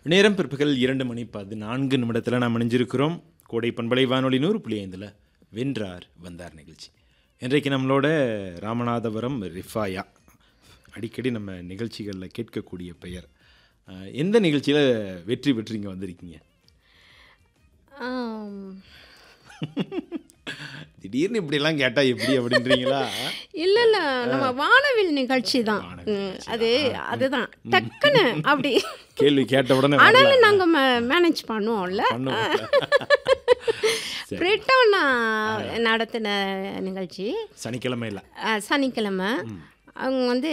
நேரம் பிற்பகல் இரண்டு மணி பதினான்கு நிமிடத்தில் நாம் இணைஞ்சிருக்கிறோம் கோடை பண்பலை வானொலி நூறு புள்ளி ஐந்தில் வென்றார் வந்தார் நிகழ்ச்சி இன்றைக்கு நம்மளோட ராமநாதபுரம் ரிஃபாயா அடிக்கடி நம்ம நிகழ்ச்சிகளில் கேட்கக்கூடிய பெயர் அஹ், எந்த நிகழ்ச்சியில் வெற்றி பெற்று இங்கே வந்திருக்கீங்க ஆம். திடீர்னு இப்படிலாம் கேட்டால் எப்படி அப்படின்றீங்களா இல்ல இல்ல நம்ம வானவில் நிகழ்ச்சி தான் வானவில் ம், அது அதுதான் டக்குன்னு அப்படி கேள்வி கேட்ட உடனே வரல. ஆனாலும் நாங்க மேனேஜ் பண்ணுவோம்ல பண்ணுவோம். சரி. பிரிட்டோனா நடத்தின நிகழ்ச்சி சனிக்கிழமை இல்லை அஹ், சனிக்கிழமை அவங்க வந்து